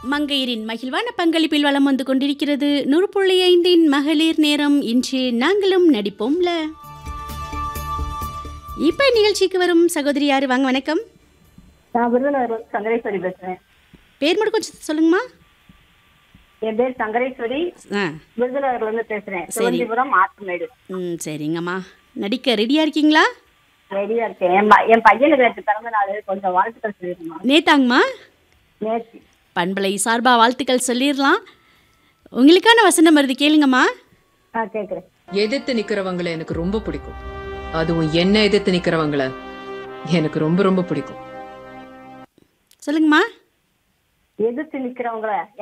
மங்கையரின் மகிழ்வான பங்களிப்பில் வலம் வந்து கொண்டிருக்கிறது நூறு புள்ளி ஐந்தின் மகளிர் நேரம் இன்று நாங்களும் நடிப்போம்ல இப்ப நிகழ்ச்சிக்கு வரும் சகோதரி யாரு வாங்க வணக்கம் நான் விருதுநகர் சங்கரேஸ்வரி பேசுறேன் பேர் மட்டும் கொஞ்சம் சொல்லுங்கம்மா என் பேர் சங்கரேஸ்வரி ஆ விருதுநகர்ல இருந்து பேசுறேன் சிவந்திபுரம் ஆத்துமேடு ம் சரிங்கம்மா நடிக்க ரெடியா இருக்கீங்களா ரெடியா இருக்கேன் என் ப- என் பையனுக்கு நேற்று பிறந்த நாள் கொஞ்சம் வாழ்த்துக்கள் சொல்லிருந்தோம் நேத்தாங்கம்மா நேற்று பண்பலை சார்பா வாழ்த்துக்கள் சொல்லிடலாம் உங்களுக்கான வசனம் வருது கேளுங்கம்மா ஆ கேட்குறேன் எதிர்த்து நிக்கிறவங்கள எனக்கு ரொம்ப பிடிக்கும் அதுவும் என்ன எதிர்த்து நிக்கிறவங்கள எனக்கு ரொம்ப ரொம்ப பிடிக்கும் சொல்லுங்கம்மா எதிர்த்து நிக்கிறவங்கள